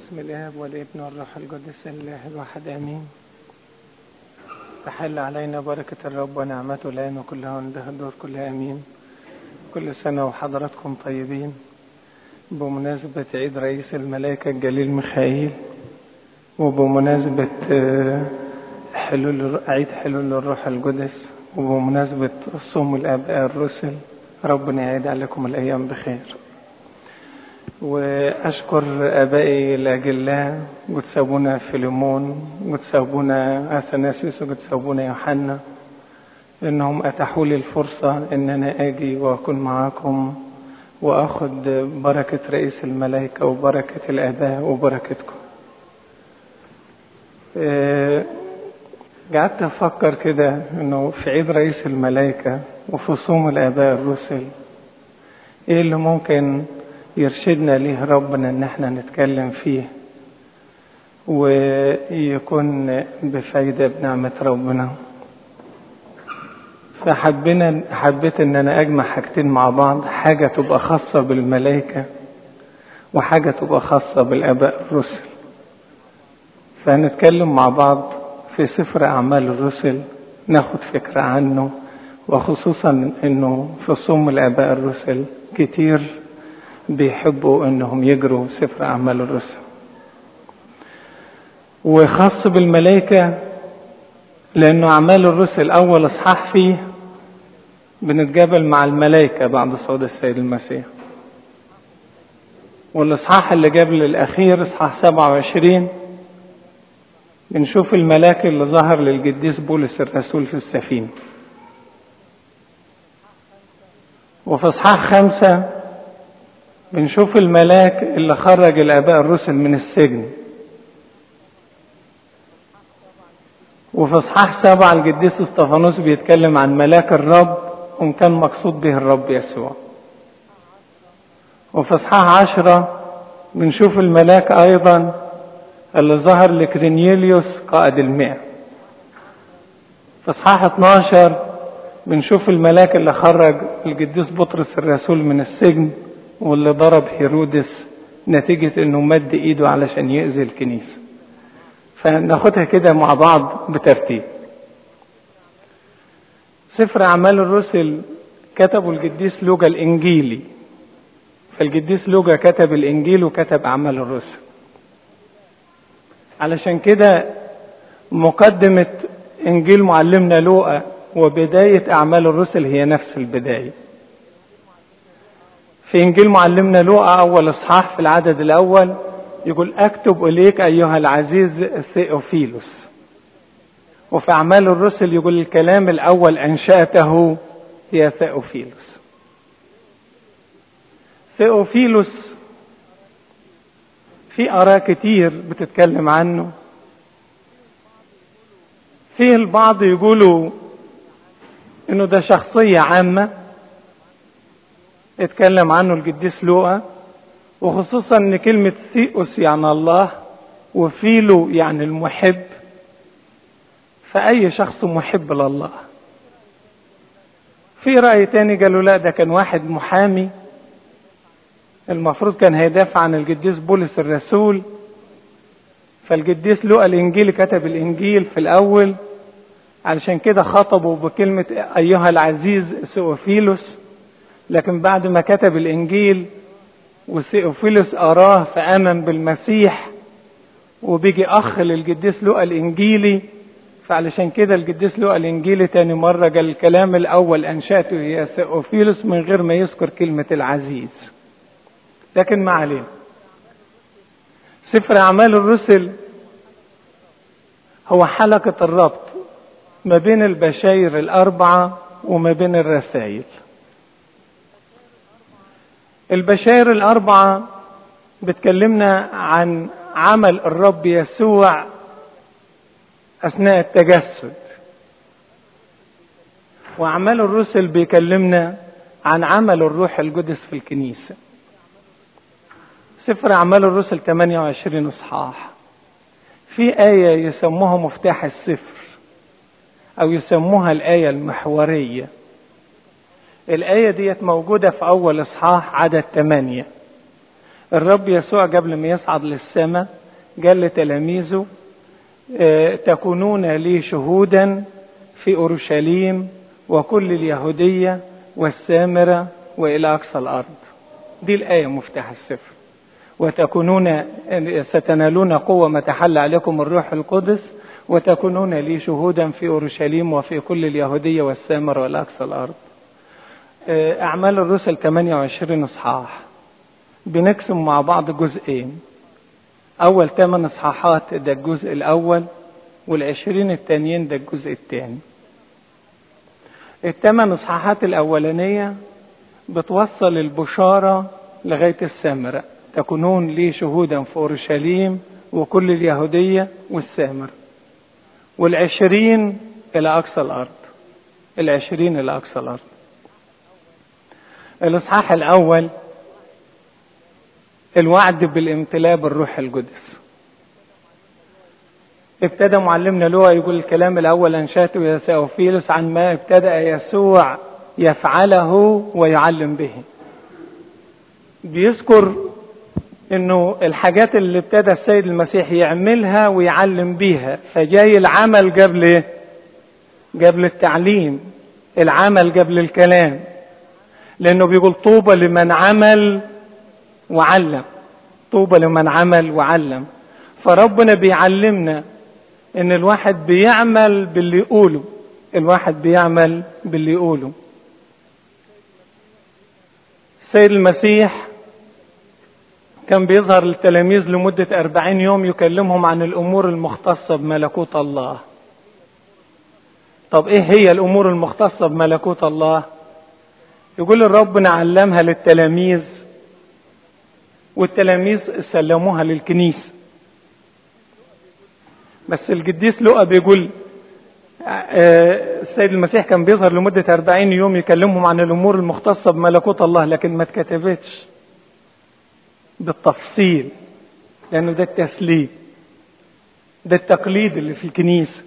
باسم الاب والابن والروح القدس الله الواحد امين تحل علينا بركة الرب ونعمته الآن وكلها عنده الدور كلها امين كل سنة وحضراتكم طيبين بمناسبة عيد رئيس الملائكة الجليل ميخائيل وبمناسبة حلول عيد حلول الروح القدس وبمناسبة صوم الآباء الرسل ربنا يعيد عليكم الأيام بخير وأشكر آبائي الأجلاء قدس أبونا فيليمون قدس أبونا أثناسيوس وقدس أبونا يوحنا إنهم أتاحوا لي الفرصة إن أنا أجي وأكون معاكم وأخذ بركة رئيس الملائكة وبركة الآباء وبركتكم قعدت أفكر كده إنه في عيد رئيس الملائكة وفي صوم الآباء الرسل إيه اللي ممكن يرشدنا ليه ربنا إن إحنا نتكلم فيه ويكون بفايدة بنعمة ربنا فحبينا حبيت إن أنا أجمع حاجتين مع بعض حاجة تبقى خاصة بالملائكة وحاجة تبقى خاصة بالآباء الرسل فهنتكلم مع بعض في سفر أعمال الرسل ناخد فكرة عنه وخصوصا انه في صوم الآباء الرسل كتير بيحبوا انهم يجروا سفر أعمال الرسل وخاص بالملائكة لأنه أعمال الرسل أول إصحاح فيه بنتقابل مع الملائكة بعد صعود السيد المسيح والإصحاح اللي قبل الأخير إصحاح 27 بنشوف الملاك اللي ظهر للقديس بولس الرسول في السفينة وفي اصحاح خمسة بنشوف الملاك اللي خرج الآباء الرسل من السجن وفي اصحاح سبعة القديس استفانوس بيتكلم عن ملاك الرب وإن كان مقصود به الرب يسوع وفي اصحاح عشرة بنشوف الملاك أيضا اللي ظهر لكرينيليوس قائد المئة في اصحاح 12 بنشوف الملاك اللي خرج القديس بطرس الرسول من السجن واللي ضرب هيرودس نتيجة انه مد ايده علشان يأذي الكنيسة فناخدها كده مع بعض بترتيب سفر أعمال الرسل كتبوا القديس لوجا الإنجيلي فالقديس لوجا كتب الإنجيل وكتب أعمال الرسل علشان كده مقدمة إنجيل معلمنا لوقا وبداية أعمال الرسل هي نفس البداية في إنجيل معلمنا لوقا أول إصحاح في العدد الأول يقول أكتب إليك أيها العزيز ثيوفيلوس وفي أعمال الرسل يقول الكلام الأول أنشأته هي ثيوفيلوس ثيوفيلوس في آراء كتير بتتكلم عنه في البعض يقولوا انه ده شخصية عامة اتكلم عنه القديس لوقا وخصوصا ان كلمة ثيوس يعني الله وفيلو يعني المحب فأي شخص محب لله في رأي تاني قالوا لا ده كان واحد محامي المفروض كان هيدافع عن القديس بولس الرسول فالقديس لوقا الانجيل كتب الانجيل في الاول علشان كده خطبوا بكلمة ايها العزيز سيوفيلوس لكن بعد ما كتب الانجيل وسيوفيلوس اراه فامن بالمسيح وبيجي اخ للقديس لوقا الانجيلي فعلشان كده القديس لوقا الانجيلي تاني مرة قال الكلام الاول انشأته يا سيوفيلوس من غير ما يذكر كلمة العزيز لكن ما علينا سفر أعمال الرسل هو حلقة الربط ما بين البشاير الأربعة وما بين الرسائل البشاير الأربعة بتكلمنا عن عمل الرب يسوع أثناء التجسد وأعمال الرسل بيكلمنا عن عمل الروح القدس في الكنيسه سفر أعمال الرسل 28 إصحاح في آية يسموها مفتاح السفر أو يسموها الآية المحورية الآية ديت موجودة في أول إصحاح عدد ثمانية الرب يسوع قبل ما يصعد للسماء قال لتلاميذه اه تكونون لي شهودا في اورشليم وكل اليهوديه والسامره والى اقصى الارض دي الايه مفتاح السفر وتكونون ستنالون قوه ما تحل عليكم الروح القدس وتكونون لي شهودا في اورشليم وفي كل اليهوديه والسامره والى اقصى الارض أعمال الرسل 28 إصحاح بنقسم مع بعض جزئين أول ثمان إصحاحات ده الجزء الأول والعشرين التانيين ده الجزء الثاني الثمان إصحاحات الأولانية بتوصل البشارة لغاية السامرة تكونون لي شهودا في أورشليم وكل اليهودية والسامرة والعشرين إلى أقصى الأرض العشرين إلى أقصى الأرض الإصحاح الأول الوعد بالامتلاء بالروح القدس ابتدى معلمنا لوقا يقول الكلام الأول أنشاته يا سأوفيلوس عن ما ابتدأ يسوع يفعله ويعلم به بيذكر انه الحاجات اللي ابتدى السيد المسيح يعملها ويعلم بيها فجاي العمل قبل ايه قبل التعليم العمل قبل الكلام لانه بيقول طوبى لمن عمل وعلم طوبى لمن عمل وعلم فربنا بيعلمنا ان الواحد بيعمل باللي يقوله الواحد بيعمل باللي يقوله السيد المسيح كان بيظهر للتلاميذ لمدة أربعين يوم يكلمهم عن الأمور المختصة بملكوت الله طب إيه هي الأمور المختصة بملكوت الله يقول الرب نعلمها للتلاميذ والتلاميذ سلموها للكنيسة بس القديس لقى بيقول السيد المسيح كان بيظهر لمدة أربعين يوم يكلمهم عن الأمور المختصة بملكوت الله لكن ما اتكتبتش بالتفصيل لأنه ده التسليم ده التقليد اللي في الكنيسة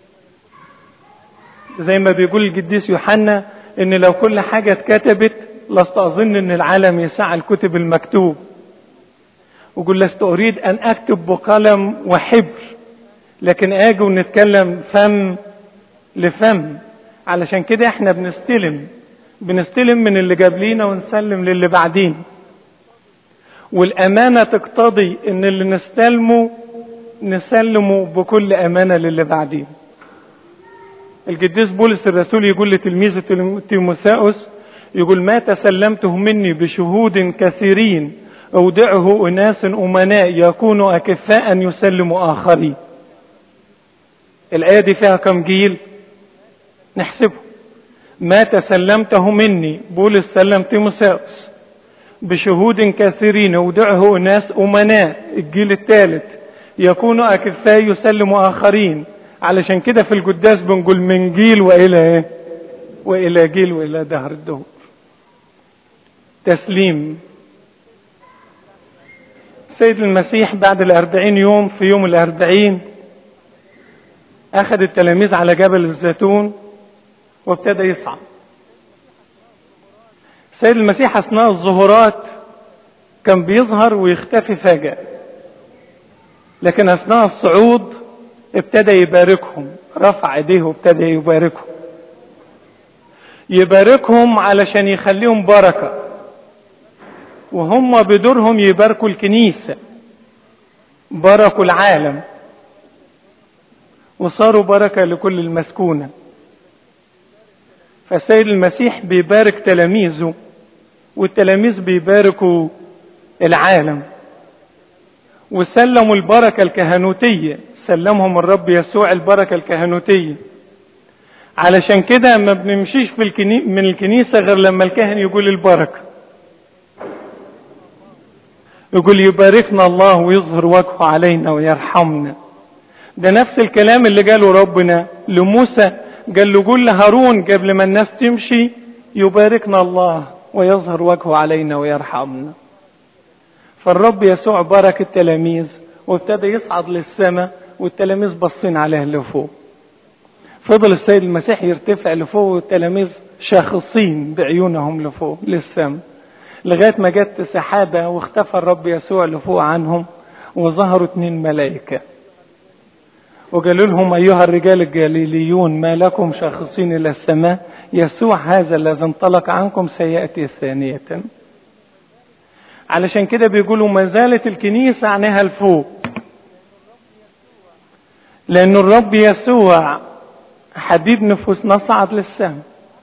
زي ما بيقول القديس يوحنا ان لو كل حاجة اتكتبت لست اظن ان العالم يسع الكتب المكتوب ويقول لست اريد ان اكتب بقلم وحبر لكن اجي ونتكلم فم لفم علشان كده احنا بنستلم بنستلم من اللي جابلينا ونسلم للي بعدين والامانة تقتضي ان اللي نستلمه نسلمه بكل امانة للي بعدين القديس بولس الرسول يقول لتلميذه تيموثاوس يقول ما تسلمته مني بشهود كثيرين اودعه اناس امناء يكونوا اكفاء يسلموا اخرين الايه دي فيها كم جيل نحسبه ما تسلمته مني بولس سلم تيموثاوس بشهود كثيرين اودعه اناس امناء الجيل الثالث يكونوا اكفاء يسلموا اخرين علشان كده في القداس بنقول من جيل والى ايه والى جيل والى دهر الدهور تسليم سيد المسيح بعد الأربعين يوم في يوم الأربعين أخذ التلاميذ على جبل الزيتون وابتدى يصعد سيد المسيح أثناء الظهورات كان بيظهر ويختفي فجأة لكن أثناء الصعود ابتدى يباركهم رفع ايديه وابتدى يباركهم يباركهم علشان يخليهم بركة وهم بدورهم يباركوا الكنيسة باركوا العالم وصاروا بركة لكل المسكونة فالسيد المسيح بيبارك تلاميذه والتلاميذ بيباركوا العالم وسلموا البركة الكهنوتية سلمهم الرب يسوع البركة الكهنوتية علشان كده ما بنمشيش في الكني... من الكنيسة غير لما الكاهن يقول البركة يقول يباركنا الله ويظهر وجهه علينا ويرحمنا ده نفس الكلام اللي قاله ربنا لموسى قال له قول لهارون قبل ما الناس تمشي يباركنا الله ويظهر وجهه علينا ويرحمنا فالرب يسوع بارك التلاميذ وابتدى يصعد للسماء والتلاميذ باصين عليه لفوق فضل السيد المسيح يرتفع لفوق والتلاميذ شاخصين بعيونهم لفوق للسماء لغاية ما جت سحابة واختفى الرب يسوع لفوق عنهم وظهروا اتنين ملائكة وقالوا لهم أيها الرجال الجليليون ما لكم شاخصين إلى السماء يسوع هذا الذي انطلق عنكم سيأتي ثانية علشان كده بيقولوا ما زالت الكنيسة عنها الفوق لأن الرب يسوع حبيب نفوسنا صعد للسماء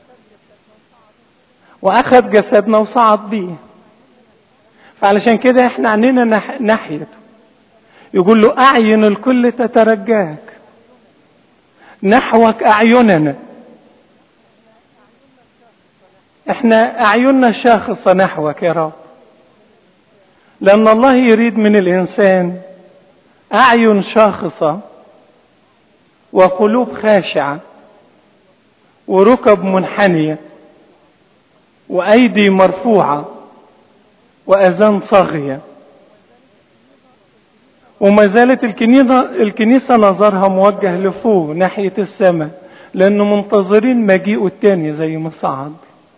وأخذ جسدنا وصعد بيه فعلشان كده احنا عنينا نح... ناحيته يقول له أعين الكل تترجاك نحوك أعيننا احنا أعيننا شاخصة نحوك يا رب لأن الله يريد من الإنسان أعين شاخصة وقلوب خاشعة وركب منحنية وأيدي مرفوعة وأذان صاغية وما زالت الكنيسة, الكنيسة نظرها موجه لفوق ناحية السماء لأنه منتظرين مجيئه التاني زي ما صعد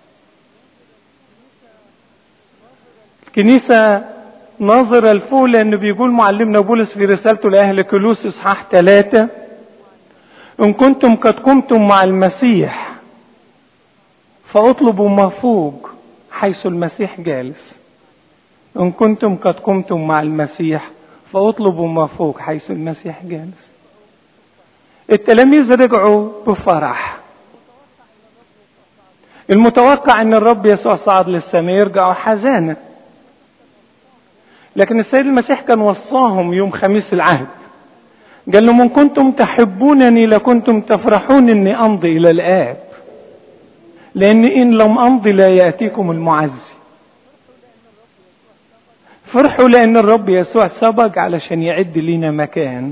الكنيسة ناظرة لفوق لأنه بيقول معلمنا بولس في رسالته لأهل كلوس إصحاح ثلاثة إن كنتم قد قمتم مع المسيح فاطلبوا ما فوق حيث المسيح جالس إن كنتم قد قمتم مع المسيح فاطلبوا ما فوق حيث المسيح جالس التلاميذ رجعوا بفرح المتوقع ان الرب يسوع صعد للسماء يرجعوا حزانا لكن السيد المسيح كان وصاهم يوم خميس العهد قال لهم ان كنتم تحبونني لكنتم تفرحون اني امضي الى الاب لان ان لم امضي لا ياتيكم المعزي فرحوا لان الرب يسوع سبق علشان يعد لينا مكان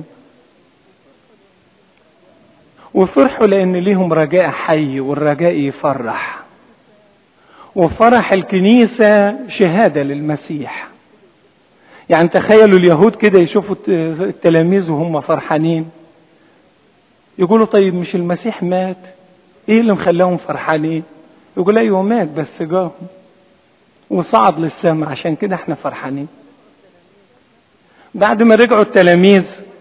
وفرحوا لان ليهم رجاء حي والرجاء يفرح وفرح الكنيسة شهادة للمسيح يعني تخيلوا اليهود كده يشوفوا التلاميذ وهم فرحانين يقولوا طيب مش المسيح مات ايه اللي مخلاهم فرحانين يقول ايوه مات بس جاهم وصعد للسماء عشان كده احنا فرحانين بعد ما رجعوا التلاميذ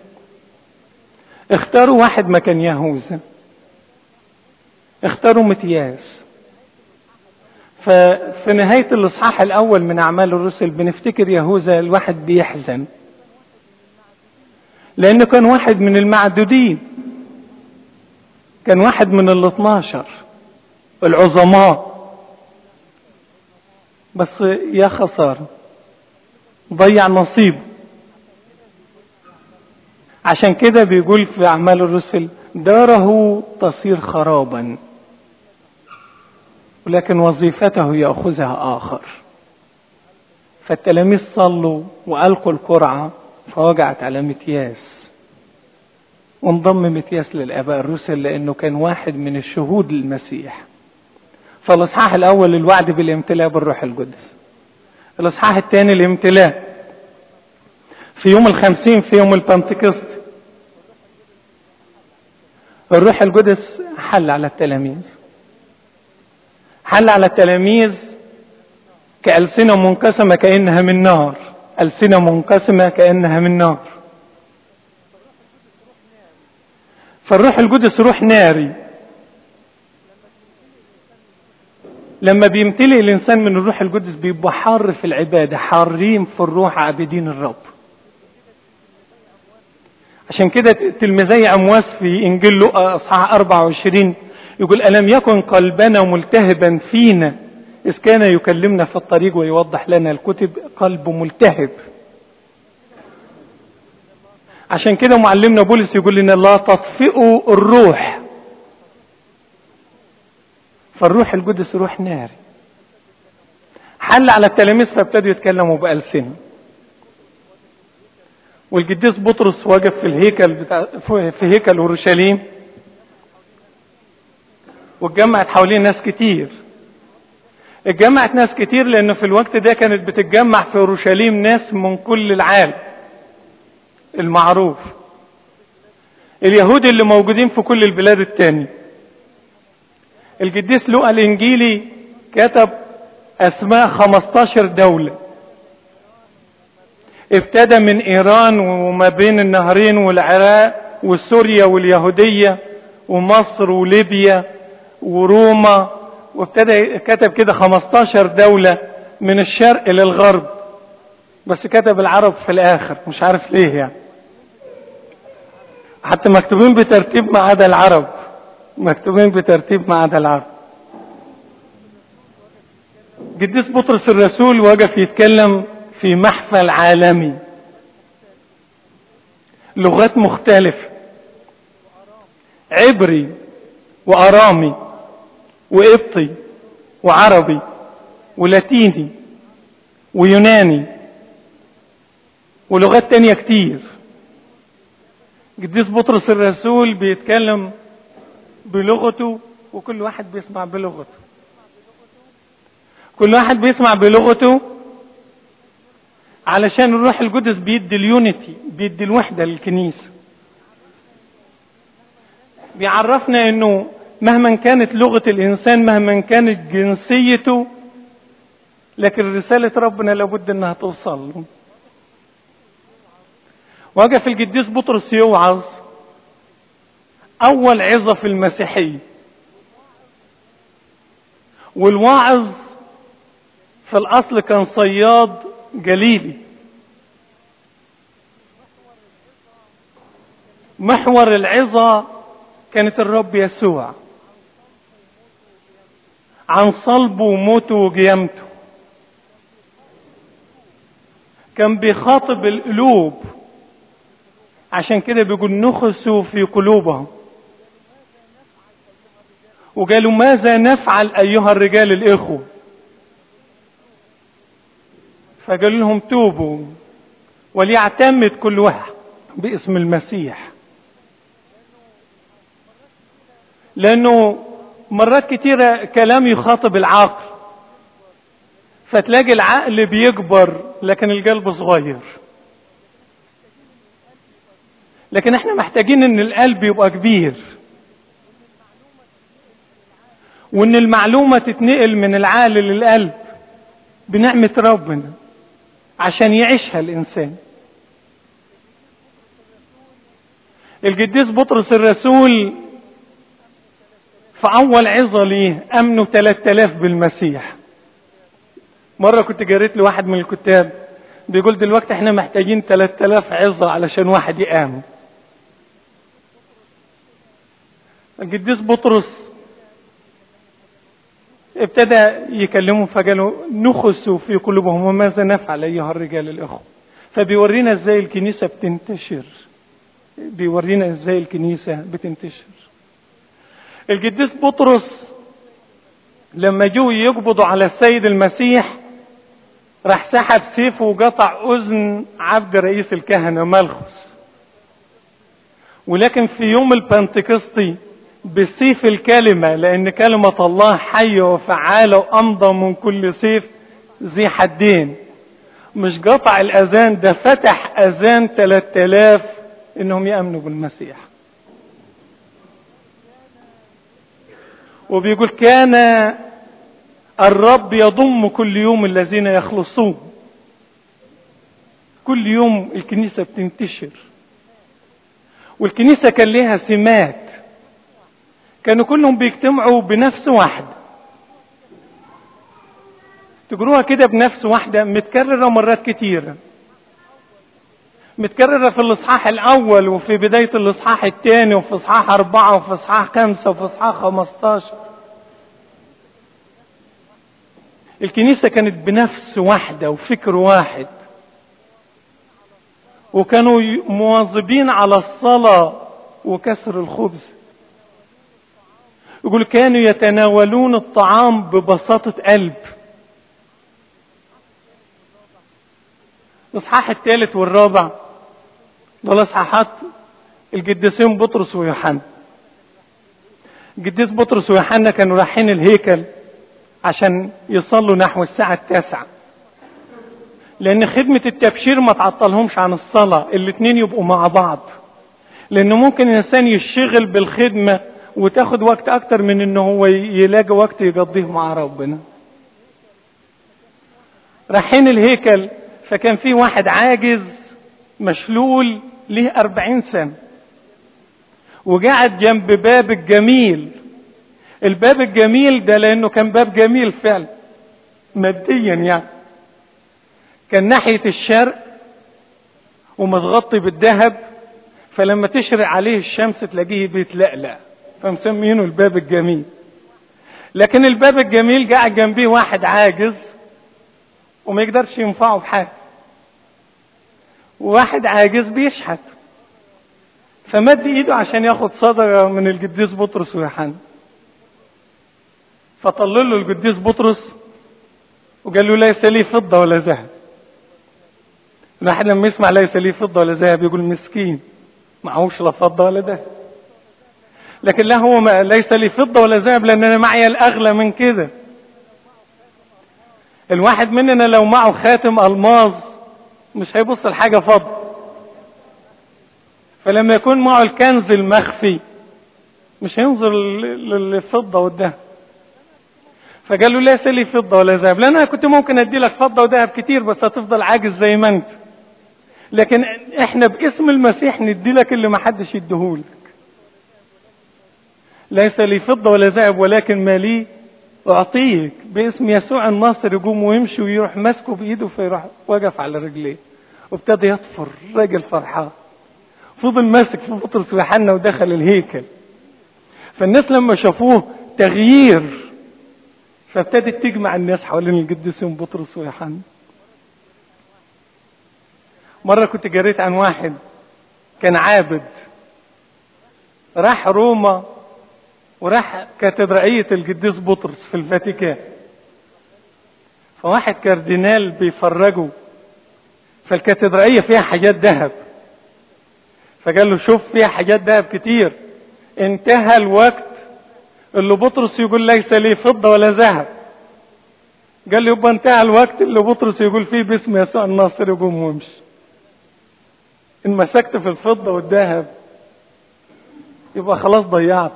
اختاروا واحد مكان يهوذا اختاروا متياس ففي نهاية الإصحاح الأول من أعمال الرسل بنفتكر يهوذا الواحد بيحزن لأنه كان واحد من المعدودين كان واحد من الاثناشر العظماء بس يا خسارة ضيع نصيبه عشان كده بيقول في أعمال الرسل داره تصير خرابا ولكن وظيفته يأخذها آخر فالتلاميذ صلوا وألقوا القرعة فوجعت على متياس وانضم متياس للآباء الرسل لأنه كان واحد من الشهود للمسيح فالإصحاح الأول الوعد بالامتلاء بالروح القدس الإصحاح الثاني الامتلاء في يوم الخمسين في يوم البنتكست الروح القدس حل على التلاميذ حل على التلاميذ كألسنة منقسمة كأنها من نار ألسنة منقسمة كأنها من نار فالروح القدس روح ناري لما بيمتلئ الإنسان من الروح القدس بيبقى حار في العبادة حارين في الروح عابدين الرب عشان كده تلميذي أمواس في إنجيل لقا أصحاح 24 يقول ألم يكن قلبنا ملتهبا فينا إذ كان يكلمنا في الطريق ويوضح لنا الكتب قلب ملتهب عشان كده معلمنا بولس يقول لنا لا تطفئوا الروح فالروح القدس روح ناري حل على التلاميذ فابتدوا يتكلموا بألسنة والقديس بطرس واقف في الهيكل بتاع في هيكل اورشليم واتجمعت حواليه ناس كتير اتجمعت ناس كتير لان في الوقت ده كانت بتتجمع في اورشليم ناس من كل العالم المعروف اليهود اللي موجودين في كل البلاد التانية القديس لوقا الانجيلي كتب اسماء 15 دولة ابتدى من ايران وما بين النهرين والعراق وسوريا واليهودية ومصر وليبيا وروما وابتدى كتب كده 15 دولة من الشرق للغرب بس كتب العرب في الاخر مش عارف ليه يعني حتى مكتوبين بترتيب ما عدا العرب مكتوبين بترتيب ما عدا العرب قديس بطرس الرسول وقف يتكلم في محفل عالمي لغات مختلفة عبري وأرامي وقبطي وعربي ولاتيني ويوناني ولغات تانية كتير قديس بطرس الرسول بيتكلم بلغته وكل واحد بيسمع بلغته كل واحد بيسمع بلغته علشان الروح القدس بيدي اليونيتي بيدي الوحدة للكنيسة بيعرفنا انه مهما كانت لغة الانسان مهما كانت جنسيته لكن رسالة ربنا لابد انها توصل له وقف القديس بطرس يوعظ اول عظة في المسيحية والواعظ في الاصل كان صياد جليلي محور العظة كانت الرب يسوع عن صلبه وموته وقيامته كان بيخاطب القلوب عشان كده بيقول نخسوا في قلوبهم وقالوا ماذا نفعل ايها الرجال الاخوه فقال لهم توبوا وليعتمد كل واحد باسم المسيح لانه مرات كتيرة كلام يخاطب العقل فتلاقي العقل بيكبر لكن القلب صغير لكن احنا محتاجين ان القلب يبقى كبير وان المعلومة تتنقل من العقل للقلب بنعمة ربنا عشان يعيشها الانسان القديس بطرس الرسول في اول عظة ليه امنوا 3000 بالمسيح مرة كنت جريت لواحد من الكتاب بيقول دلوقتي احنا محتاجين 3000 عظة علشان واحد يآمن القديس بطرس ابتدى يكلمهم فقالوا نخسوا في قلوبهم وماذا نفعل ايها الرجال الاخوه فبيورينا ازاي الكنيسه بتنتشر بيورينا ازاي الكنيسه بتنتشر القديس بطرس لما جو يقبضوا على السيد المسيح راح سحب سيفه وقطع اذن عبد رئيس الكهنه ملخص ولكن في يوم البنتكسطي بسيف الكلمة لأن كلمة الله حية وفعالة وأمضى من كل سيف ذي حدين مش قطع الأذان ده فتح أذان 3000 إنهم يأمنوا بالمسيح وبيقول كان الرب يضم كل يوم الذين يخلصون كل يوم الكنيسة بتنتشر والكنيسة كان لها سمات كانوا كلهم بيجتمعوا بنفس واحدة تقروها كده بنفس واحدة متكررة مرات كتيرة متكررة في الإصحاح الأول وفي بداية الإصحاح الثاني وفي إصحاح أربعة وفي إصحاح خمسة وفي إصحاح خمستاشر الكنيسة كانت بنفس واحدة وفكر واحد وكانوا مواظبين على الصلاة وكسر الخبز يقول كانوا يتناولون الطعام ببساطة قلب الاصحاح الثالث والرابع دول اصحاحات القديسين بطرس ويوحنا القديس بطرس ويوحنا كانوا رايحين الهيكل عشان يصلوا نحو الساعة التاسعة لأن خدمة التبشير ما تعطلهمش عن الصلاة الاتنين يبقوا مع بعض لأنه ممكن الإنسان يشتغل بالخدمة وتاخد وقت أكتر من إنه هو يلاقي وقت يقضيه مع ربنا رايحين الهيكل فكان في واحد عاجز مشلول ليه أربعين سنة وقعد جنب باب الجميل الباب الجميل ده لأنه كان باب جميل فعلا ماديا يعني كان ناحية الشرق ومتغطي بالذهب فلما تشرق عليه الشمس تلاقيه بيتلقلق فمسمينه الباب الجميل لكن الباب الجميل قاعد جنبيه واحد عاجز وما يقدرش ينفعه بحاجه وواحد عاجز بيشحت فمد ايده عشان ياخد صدقه من القديس بطرس ويوحنا فطلل له القديس بطرس وقال له ليس لي فضه ولا ذهب الواحد لما يسمع ليس لي فضه ولا ذهب يقول مسكين معهوش لا فضه ولا ذهب لكن لا هو ما ليس لي فضه ولا ذهب لان انا معي الاغلى من كده الواحد مننا لو معه خاتم الماظ مش هيبص لحاجه فضه فلما يكون معه الكنز المخفي مش هينظر للفضه والذهب فقال له ليس لي فضه ولا ذهب لان انا كنت ممكن ادي لك فضه وذهب كتير بس هتفضل عاجز زي ما انت لكن احنا باسم المسيح ندي لك اللي ما حدش يديهولك ليس لي فضة ولا ذهب ولكن ما لي أعطيك باسم يسوع الناصر يقوم ويمشي ويروح ماسكه بإيده فيروح وقف على رجليه وابتدى يطفر راجل فرحان فضل ماسك في بطرس ويوحنا ودخل الهيكل فالناس لما شافوه تغيير فابتدت تجمع الناس حوالين القديسين بطرس ويوحنا مرة كنت قريت عن واحد كان عابد راح روما وراح كاتدرائية القديس بطرس في الفاتيكان فواحد كاردينال بيفرجه فالكاتدرائية فيها حاجات ذهب فقال له شوف فيها حاجات ذهب كتير انتهى الوقت اللي بطرس يقول ليس لي فضة ولا ذهب قال له يبقى انتهى الوقت اللي بطرس يقول فيه باسم يسوع الناصر يقوم ويمشي ان مسكت في الفضة والذهب يبقى خلاص ضيعت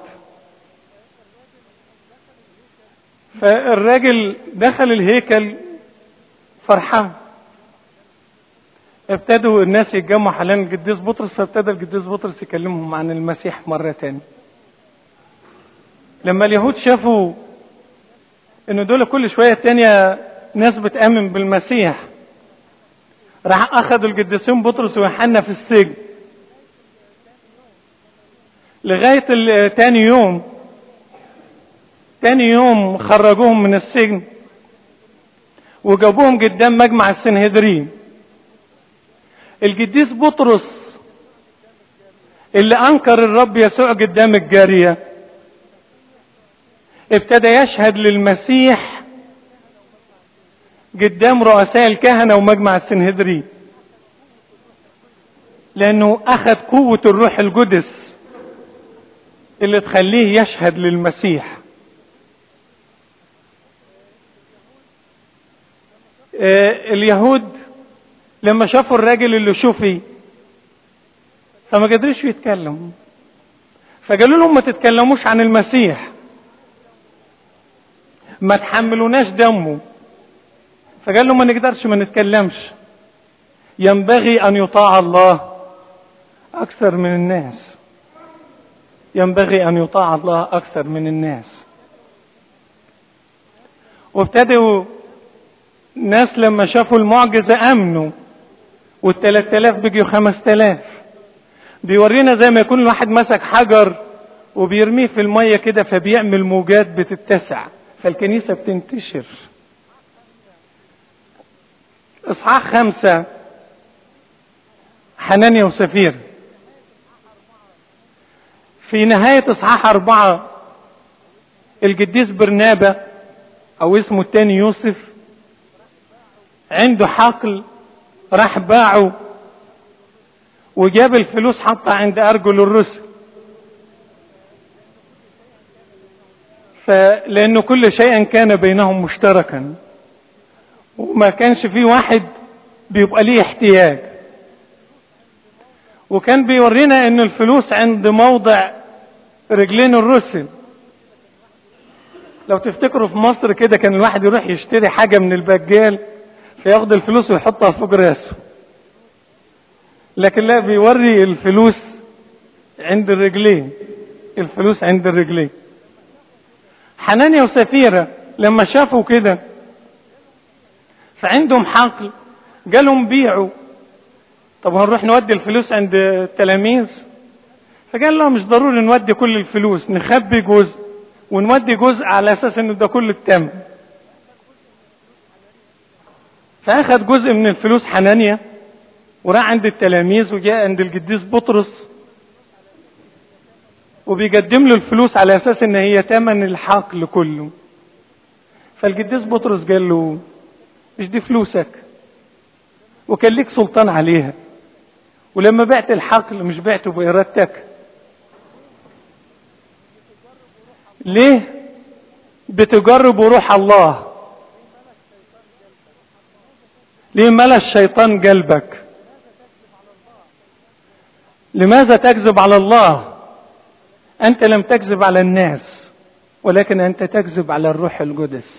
فالراجل دخل الهيكل فرحان ابتدوا الناس يتجمعوا حوالين القديس بطرس فابتدى القديس بطرس يكلمهم عن المسيح مرة تانية لما اليهود شافوا ان دول كل شوية تانية ناس بتآمن بالمسيح راح اخذوا القديسين بطرس ويوحنا في السجن لغاية تاني يوم تاني يوم خرجوهم من السجن وجابوهم قدام مجمع السنهدرين القديس بطرس اللي انكر الرب يسوع قدام الجارية ابتدى يشهد للمسيح قدام رؤساء الكهنة ومجمع السنهدرين لانه اخذ قوة الروح القدس اللي تخليه يشهد للمسيح اليهود لما شافوا الراجل اللي شوفي فما قدروش يتكلموا فقالوا لهم ما تتكلموش عن المسيح ما تحملوناش دمه فقال لهم ما نقدرش ما نتكلمش ينبغي ان يطاع الله اكثر من الناس ينبغي ان يطاع الله اكثر من الناس وابتدوا ناس لما شافوا المعجزة امنوا والتلات الاف بيجوا خمس تلاف بيورينا زي ما يكون الواحد مسك حجر وبيرميه في المية كده فبيعمل موجات بتتسع فالكنيسة بتنتشر اصحاح خمسة حنانيا وسفير في نهاية اصحاح اربعة القديس برنابة او اسمه التاني يوسف عنده حقل راح باعه وجاب الفلوس حطها عند ارجل الرسل فلانه كل شيء كان بينهم مشتركا وما كانش في واحد بيبقى ليه احتياج وكان بيورينا ان الفلوس عند موضع رجلين الرسل لو تفتكروا في مصر كده كان الواحد يروح يشتري حاجة من البجال فياخد الفلوس ويحطها فوق راسه لكن لا بيوري الفلوس عند الرجلين الفلوس عند الرجلين حنانيا وسفيرة لما شافوا كده فعندهم حقل قالهم بيعوا طب هنروح نودي الفلوس عند التلاميذ فقال له مش ضروري نودي كل الفلوس نخبي جزء ونودي جزء على اساس انه ده كل التم فاخذ جزء من الفلوس حنانيا وراح عند التلاميذ وجاء عند القديس بطرس وبيقدم له الفلوس على اساس ان هي ثمن الحقل كله فالقديس بطرس قال له مش دي فلوسك وكان ليك سلطان عليها ولما بعت الحقل مش بعته بإرادتك ليه بتجرب روح الله ليه ملا الشيطان قلبك لماذا تكذب على الله انت لم تكذب على الناس ولكن انت تكذب على الروح القدس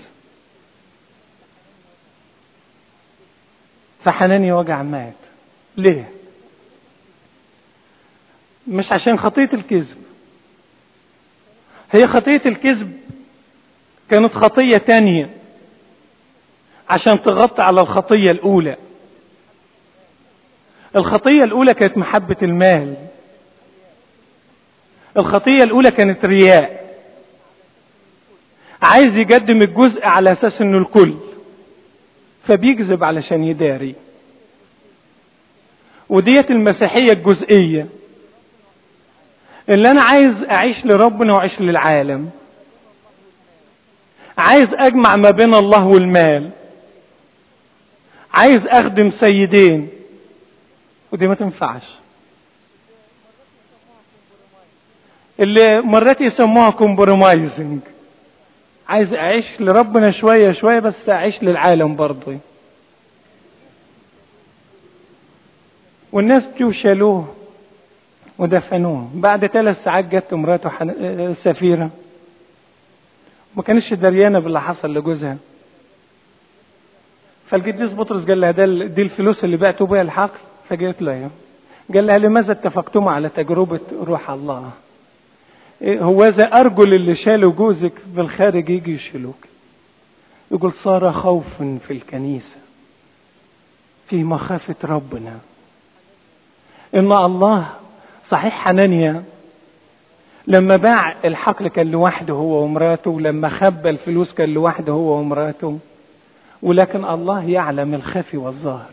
فحناني وجع مات ليه مش عشان خطية الكذب هي خطية الكذب كانت خطية تانية عشان تغطي على الخطية الأولى الخطية الأولى كانت محبة المال الخطية الأولى كانت رياء عايز يقدم الجزء على أساس إنه الكل فبيكذب علشان يداري وديت المسيحية الجزئية اللي أنا عايز أعيش لربنا وأعيش للعالم عايز أجمع ما بين الله والمال عايز أخدم سيدين ودي ما تنفعش اللي مرات يسموها كومبرومايزنج عايز اعيش لربنا شوية شوية بس اعيش للعالم برضه والناس جو شالوه ودفنوه بعد ثلاث ساعات جت مراته حن... سفيرة ما كانتش دريانة باللي حصل لجوزها فالقديس بطرس قال لها ده دي الفلوس اللي بعتوا بيها الحقل فقالت له ايوه قال لها لماذا اتفقتما على تجربة روح الله هو ذا أرجل اللي شالوا جوزك في الخارج يجي يشيلوك يقول صار خوف في الكنيسة في مخافة ربنا إن الله صحيح حنانيا لما باع الحقل كان لوحده هو ومراته ولما خبى الفلوس كان لوحده هو ومراته ولكن الله يعلم الخفي والظاهر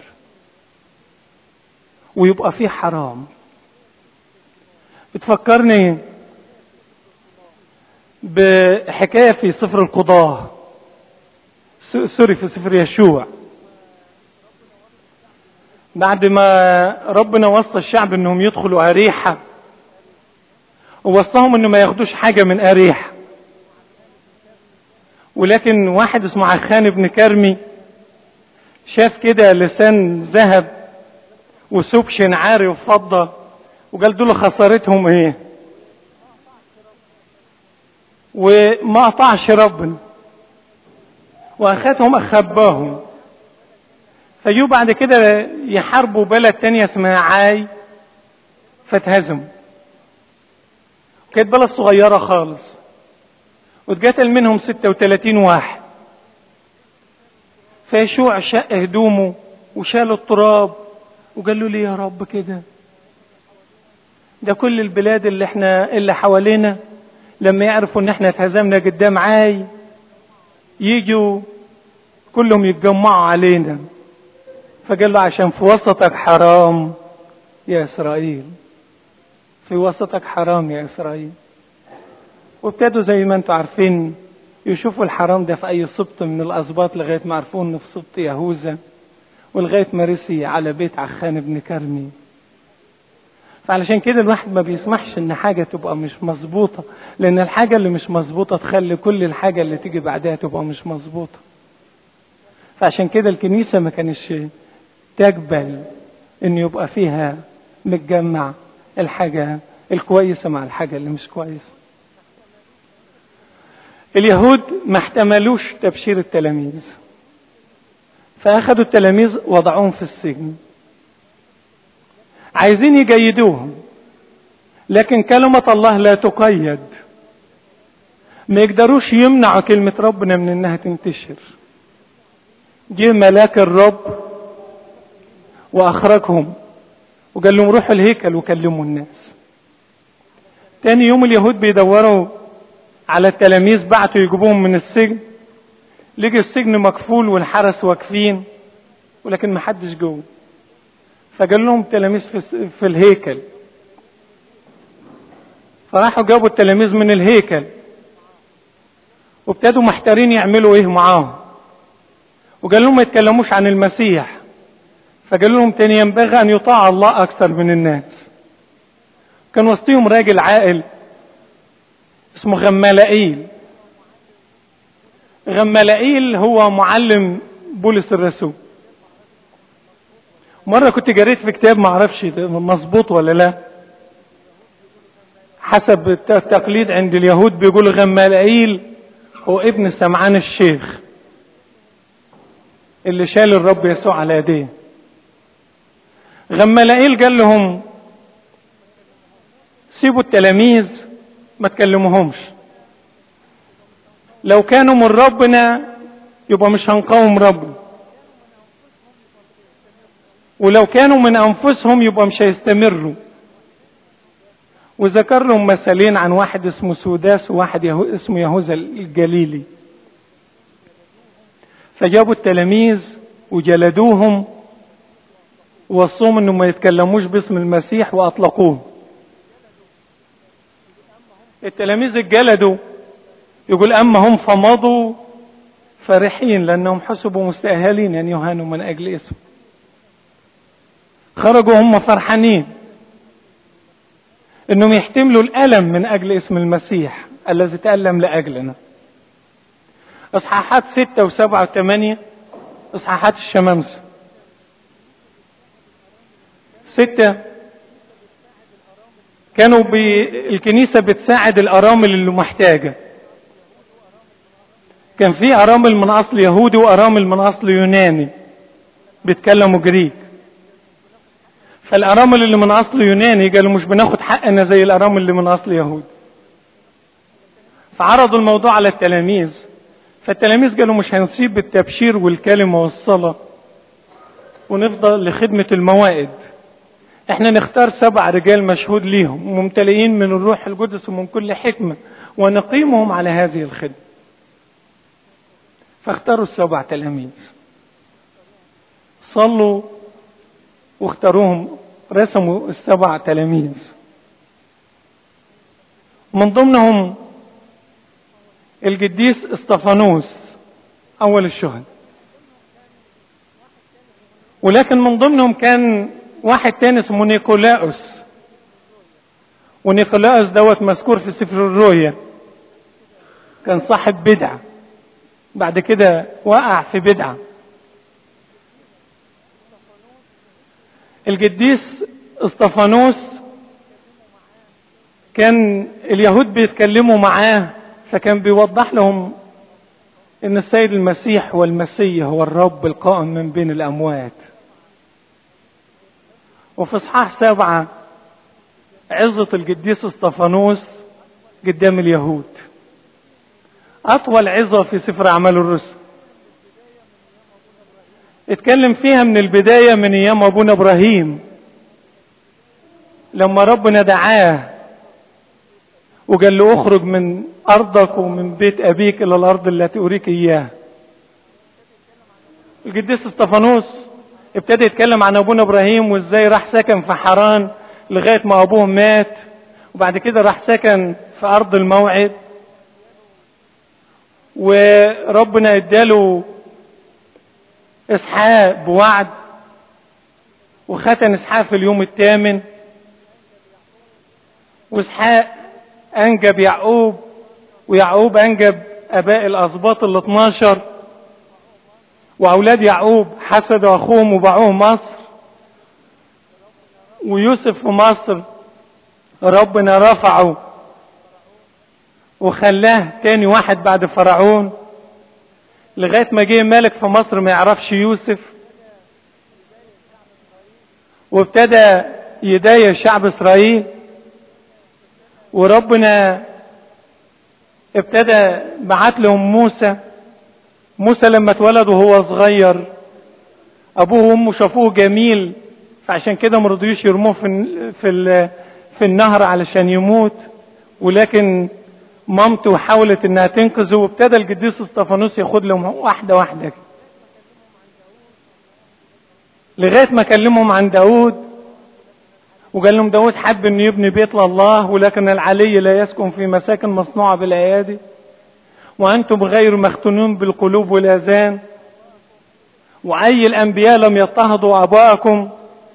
ويبقى فيه حرام بتفكرني بحكاية في سفر القضاة سوري في سفر يشوع بعد ما ربنا وصى الشعب انهم يدخلوا اريحة ووصاهم انه ما ياخدوش حاجة من اريحة ولكن واحد اسمه عخان بن كرمي شاف كده لسان ذهب وثوب شنعاري وفضة وقال دول خسارتهم ايه وما قطعش ربنا واخدهم اخباهم فجوا بعد كده يحاربوا بلد تانية اسمها عاي فاتهزموا كانت بلد صغيرة خالص واتقتل منهم 36 واحد فيشوع شق هدومه وشال التراب وقال له ليه يا رب كده ده كل البلاد اللي احنا اللي حوالينا لما يعرفوا ان احنا اتهزمنا قدام عاي يجوا كلهم يتجمعوا علينا فقال له عشان في وسطك حرام يا اسرائيل في وسطك حرام يا اسرائيل وابتدوا زي ما انتم عارفين يشوفوا الحرام ده في اي سبط من الاسباط لغايه ما عرفوا انه في سبط يهوذا ولغايه ما رسي على بيت عخان بن كرمي فعلشان كده الواحد ما بيسمحش ان حاجه تبقى مش مظبوطه لان الحاجه اللي مش مظبوطه تخلي كل الحاجه اللي تيجي بعدها تبقى مش مظبوطه فعشان كده الكنيسه ما كانش تقبل ان يبقى فيها متجمع الحاجه الكويسه مع الحاجه اللي مش كويسه اليهود ما احتملوش تبشير التلاميذ فأخذوا التلاميذ وضعوهم في السجن عايزين يجيدوهم لكن كلمة الله لا تقيد ما يقدروش يمنعوا كلمة ربنا من انها تنتشر جه ملاك الرب واخرجهم وقال لهم روحوا الهيكل وكلموا الناس تاني يوم اليهود بيدوروا على التلاميذ بعتوا يجيبوهم من السجن لقي السجن مكفول والحرس واقفين ولكن ما حدش جوه فقال لهم تلاميذ في, في الهيكل فراحوا جابوا التلاميذ من الهيكل وابتدوا محتارين يعملوا ايه معاهم وقال لهم ما يتكلموش عن المسيح فقال لهم تاني ينبغي ان يطاع الله اكثر من الناس كان وسطهم راجل عاقل اسمه غمالائيل غمالائيل هو معلم بولس الرسول مرة كنت قريت في كتاب معرفش مظبوط ولا لا حسب التقليد عند اليهود بيقول غمالائيل هو ابن سمعان الشيخ اللي شال الرب يسوع على يديه غمالائيل قال لهم سيبوا التلاميذ ما تكلموهمش لو كانوا من ربنا يبقى مش هنقاوم ربنا ولو كانوا من انفسهم يبقى مش هيستمروا وذكر لهم مثالين عن واحد اسمه سوداس وواحد يهو اسمه يهوذا الجليلي فجابوا التلاميذ وجلدوهم ووصوهم انهم ما يتكلموش باسم المسيح واطلقوه التلاميذ اتجلدوا يقول اما هم فمضوا فرحين لانهم حسبوا مستاهلين ان يهانوا من اجل اسمه خرجوا هم فرحانين انهم يحتملوا الالم من اجل اسم المسيح الذي تالم لاجلنا اصحاحات ستة وسبعة وثمانية اصحاحات الشمامسة ستة كانوا الكنيسة بتساعد الأرامل اللي محتاجة كان في أرامل من أصل يهودي وأرامل من أصل يوناني بيتكلموا جريك فالأرامل اللي من أصل يوناني قالوا مش بناخد حقنا زي الأرامل اللي من أصل يهود فعرضوا الموضوع على التلاميذ فالتلاميذ قالوا مش هنسيب التبشير والكلمة والصلاة ونفضل لخدمة الموائد احنا نختار سبع رجال مشهود ليهم ممتلئين من الروح القدس ومن كل حكمة ونقيمهم على هذه الخدمة فاختاروا السبع تلاميذ صلوا واختاروهم رسموا السبع تلاميذ من ضمنهم القديس اسطفانوس اول الشهداء ولكن من ضمنهم كان واحد تاني اسمه نيكولاوس ونيكولاوس دوت مذكور في سفر الرؤيا كان صاحب بدعة بعد كده وقع في بدعة القديس اسطفانوس كان اليهود بيتكلموا معاه فكان بيوضح لهم ان السيد المسيح هو المسيح هو الرب القائم من بين الاموات وفي اصحاح سبعة عظة القديس اسطفانوس قدام اليهود اطول عظة في سفر اعمال الرسل اتكلم فيها من البداية من ايام ابونا ابراهيم لما ربنا دعاه وقال له اخرج من ارضك ومن بيت ابيك الى الارض التي اريك اياها القديس استفانوس ابتدى يتكلم عن ابونا ابراهيم وازاي راح سكن في حران لغايه ما ابوه مات وبعد كده راح سكن في ارض الموعد وربنا اداله اسحاق بوعد وختن اسحاق في اليوم الثامن واسحاق انجب يعقوب ويعقوب انجب اباء الاسباط ال 12 واولاد يعقوب حسدوا اخوهم وباعوه مصر ويوسف في مصر ربنا رفعه وخلاه تاني واحد بعد فرعون لغاية ما جه ملك في مصر ما يعرفش يوسف وابتدى يضايق شعب اسرائيل وربنا ابتدى بعت لهم موسى موسى لما اتولد وهو صغير ابوه وامه شافوه جميل فعشان كده ما رضيوش يرموه في في في النهر علشان يموت ولكن مامته حاولت انها تنقذه وابتدى القديس اسطفانوس ياخد لهم واحده واحده لغايه ما كلمهم عن داود وقال لهم داود حب انه يبني بيت لله ولكن العلي لا يسكن في مساكن مصنوعه بالايادي وانتم غير مختونون بالقلوب والاذان واي الانبياء لم يضطهدوا اباءكم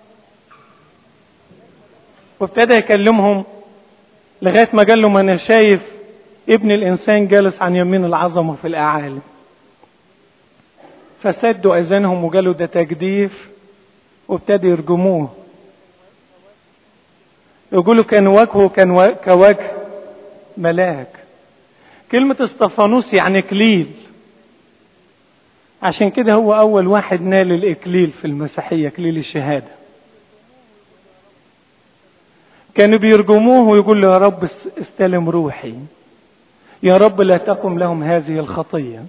وابتدى يكلمهم لغايه ما قال لهم انا شايف ابن الانسان جالس عن يمين العظمه في الاعالي فسدوا اذانهم وقالوا ده تجديف وابتدوا يرجموه يقولوا كان وجهه كان كوجه ملاك كلمة استفانوس يعني اكليل عشان كده هو اول واحد نال الاكليل في المسيحية اكليل الشهادة كانوا بيرجموه ويقول له يا رب استلم روحي يا رب لا تقم لهم هذه الخطية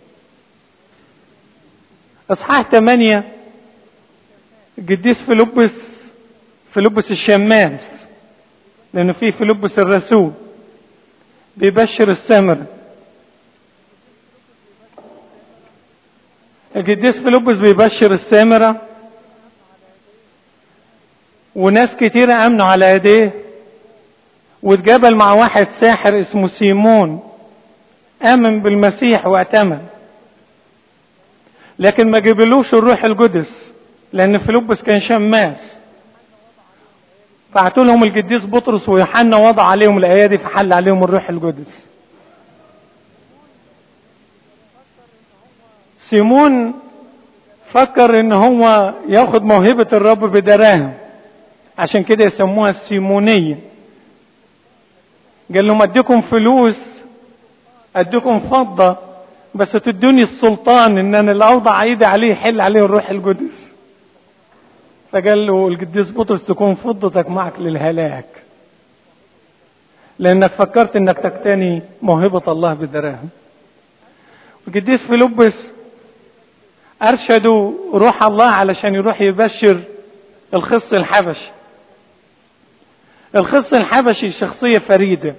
اصحاح ثمانية القديس فيلبس فيلبس الشماس لأنه في فيلبس الرسول بيبشر السمر القديس فيلبس بيبشر السامرة وناس كتيرة أمنوا على يديه واتجابل مع واحد ساحر اسمه سيمون آمن بالمسيح واعتمد لكن ما جبلوش الروح القدس لأن فيلبس كان شماس بعتوا لهم القديس بطرس ويوحنا وضع عليهم الايادي فحل عليهم الروح القدس سيمون فكر ان هو ياخد موهبة الرب بدراهم عشان كده يسموها السيمونية قال لهم اديكم فلوس اديكم فضة بس تدوني السلطان ان انا اللي اوضع ايدي عليه يحل عليه الروح القدس فقال له القديس بطرس تكون فضتك معك للهلاك لانك فكرت انك تقتني موهبة الله بدراهم القديس فيلبس ارشدوا روح الله علشان يروح يبشر الخص الحبشي الخص الحبشي شخصية فريدة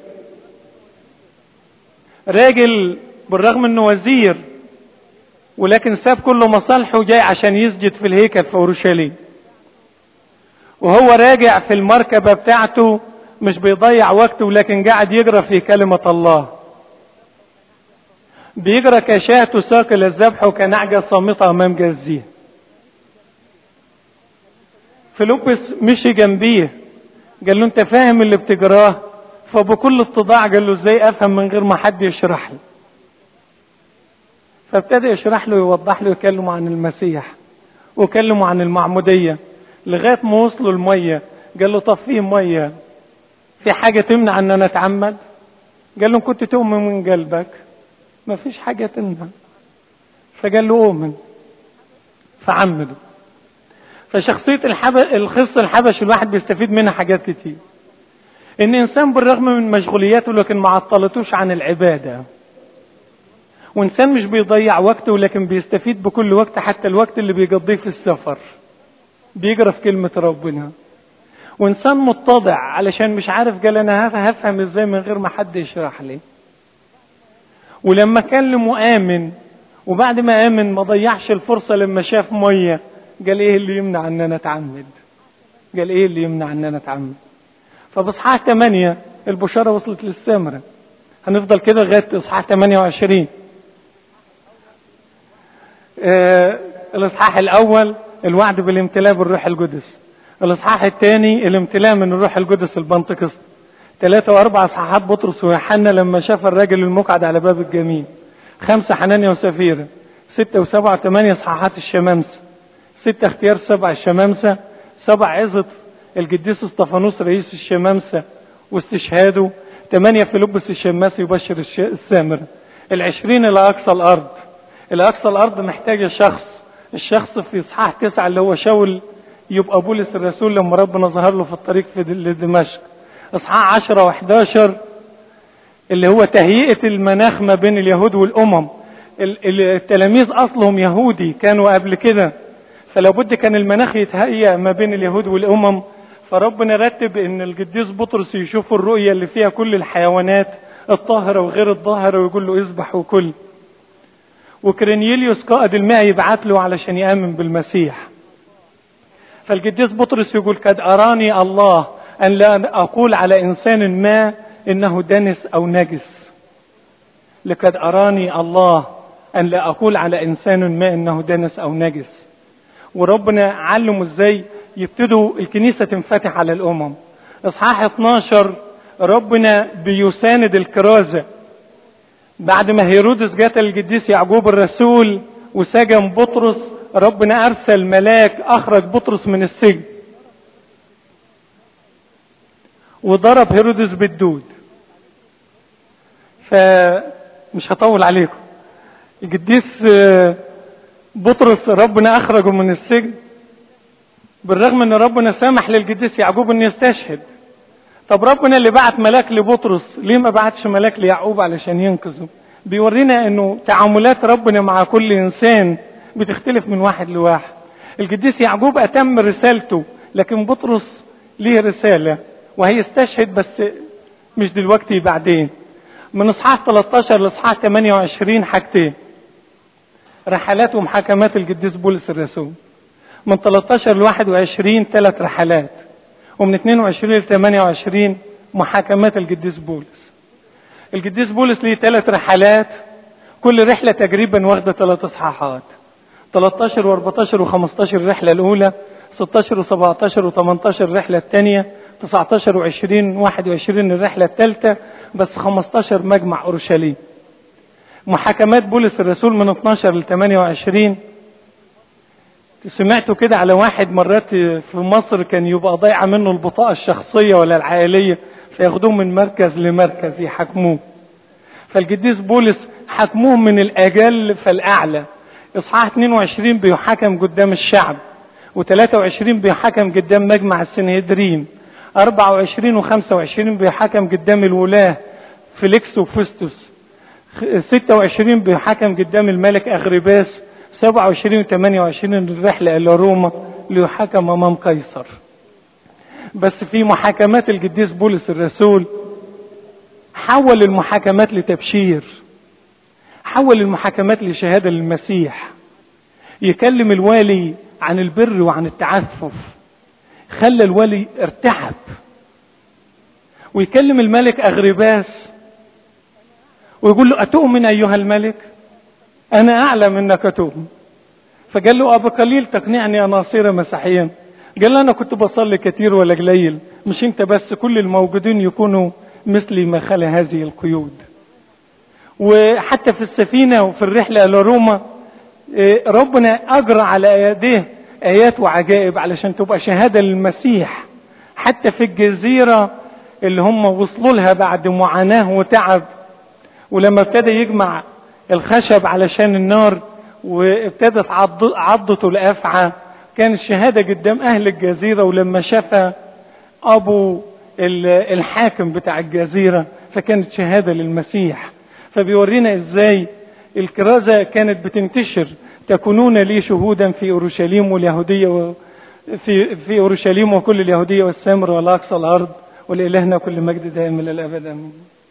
راجل بالرغم انه وزير ولكن ساب كل مصالحه جاي عشان يسجد في الهيكل في اورشليم وهو راجع في المركبة بتاعته مش بيضيع وقته لكن قاعد يقرا في كلمة الله بيقرا كشاة تساق الى الذبح وكنعجة صامتة امام جزيه فيلبس مشي جنبيه قال له انت فاهم اللي بتجراه فبكل اتضاع قال له ازاي افهم من غير ما حد يشرح لي فابتدى يشرح له ويوضح له يكلمه عن المسيح وكلمه عن المعموديه لغايه ما وصلوا الميه قال له طب في ميه في حاجه تمنع ان انا اتعمد قال له كنت تؤمن من قلبك ما فيش حاجه تمنع فقال له اؤمن فعمده فشخصيه الحب... الخص الحبش الواحد بيستفيد منها حاجات كتير ان انسان بالرغم من مشغولياته لكن ما عطلتوش عن العباده وانسان مش بيضيع وقته لكن بيستفيد بكل وقت حتى الوقت اللي بيقضيه في السفر بيقرا في كلمة ربنا وإنسان متضع علشان مش عارف قال أنا هفهم إزاي من غير ما حد يشرح لي ولما كلم وآمن وبعد ما آمن ما ضيعش الفرصة لما شاف مية قال إيه اللي يمنع إن أنا أتعمد قال إيه اللي يمنع إن أنا أتعمد فبإصحاح 8 البشارة وصلت للسامرة هنفضل كده لغاية إصحاح 28 آه الإصحاح الأول الوعد بالامتلاء بالروح القدس الاصحاح الثاني الامتلاء من الروح القدس البنتكست ثلاثة وأربعة اصحاحات بطرس ويوحنا لما شاف الراجل المقعد على باب الجميل خمسة حنانيا وسفيرة ستة وسبعة وثمانية اصحاحات الشمامسة ستة اختيار سبع الشمامسة سبع عظة القديس اسطفانوس رئيس الشمامسة واستشهاده ثمانية في لبس الشماس يبشر السامر العشرين إلى أقصى الأرض الأقصى الأرض محتاجة شخص الشخص في إصحاح تسعة اللي هو شاول يبقى بولس الرسول لما ربنا ظهر له في الطريق في لدمشق إصحاح عشرة وحداشر اللي هو تهيئة المناخ ما بين اليهود والأمم التلاميذ أصلهم يهودي كانوا قبل كده فلو بد كان المناخ يتهيأ ما بين اليهود والأمم فربنا رتب ان القديس بطرس يشوف الرؤية اللي فيها كل الحيوانات الطاهرة وغير الطاهرة ويقول له اذبح وكل وكرينيليوس قائد الماء يبعت له علشان يآمن بالمسيح فالقديس بطرس يقول قد أراني الله أن لا أقول على إنسان ما إنه دنس أو نجس لقد أراني الله أن لا أقول على إنسان ما إنه دنس أو نجس وربنا علمه إزاي يبتدوا الكنيسة تنفتح على الأمم إصحاح 12 ربنا بيساند الكرازة بعد ما هيرودس قتل القديس يعقوب الرسول وسجن بطرس ربنا أرسل ملاك أخرج بطرس من السجن وضرب هيرودس بالدود فمش هطول عليكم القديس بطرس ربنا أخرجه من السجن بالرغم ان ربنا سمح للقديس يعقوب انه يستشهد طب ربنا اللي بعت ملاك لبطرس ليه ما بعتش ملاك ليعقوب علشان ينقذه بيورينا انه تعاملات ربنا مع كل انسان بتختلف من واحد لواحد القديس يعقوب اتم رسالته لكن بطرس ليه رسالة وهيستشهد بس مش دلوقتي بعدين من اصحاح 13 لاصحاح 28 حاجتين رحلات ومحاكمات القديس بولس الرسول من 13 ل 21 ثلاث رحلات ومن 22 ل 28 محاكمات القديس بولس القديس بولس ليه ثلاث رحلات كل رحلة تقريبا واخدة ثلاث اصحاحات 13 و14 و15 الرحلة الأولى 16 و17 و18 الرحلة الثانية 19 و20 21 الرحلة الثالثة بس 15 مجمع أورشليم محاكمات بولس الرسول من 12 ل 28 سمعته كده على واحد مرات في مصر كان يبقى ضايعة منه البطاقة الشخصية ولا العائلية فياخدوه من مركز لمركز يحاكموه فالقديس بولس حكموه من الأجل فالأعلى إصحاح 22 بيحاكم قدام الشعب و23 بيحاكم قدام مجمع السنهدرين 24 و25 بيحاكم قدام الولاة فيليكس وفستوس 26 بيحاكم قدام الملك أغرباس 27 و 28 الرحلة إلى روما ليحاكم أمام قيصر بس في محاكمات القديس بولس الرسول حول المحاكمات لتبشير حول المحاكمات لشهادة للمسيح يكلم الوالي عن البر وعن التعفف خلى الوالي ارتحب ويكلم الملك أغرباس ويقول له أتؤمن أيها الملك أنا أعلم أنك تؤمن فقال له أبو قليل تقنعني أن أصير مسيحيا قال له أنا كنت بصلي كثير ولا قليل مش أنت بس كل الموجودين يكونوا مثلي ما خلى هذه القيود وحتى في السفينة وفي الرحلة إلى روما ربنا أجرى على يديه آيات وعجائب علشان تبقى شهادة للمسيح حتى في الجزيرة اللي هم وصلوا لها بعد معاناة وتعب ولما ابتدى يجمع الخشب علشان النار وابتدت عضته الأفعى كان الشهادة قدام أهل الجزيرة ولما شاف أبو الحاكم بتاع الجزيرة فكانت شهادة للمسيح فبيورينا إزاي الكرازة كانت بتنتشر تكونون لي شهودا في أورشليم واليهودية في في أورشليم وكل اليهودية والسامر والأقصى الأرض ولإلهنا كل مجد دائم إلى الأبد آمين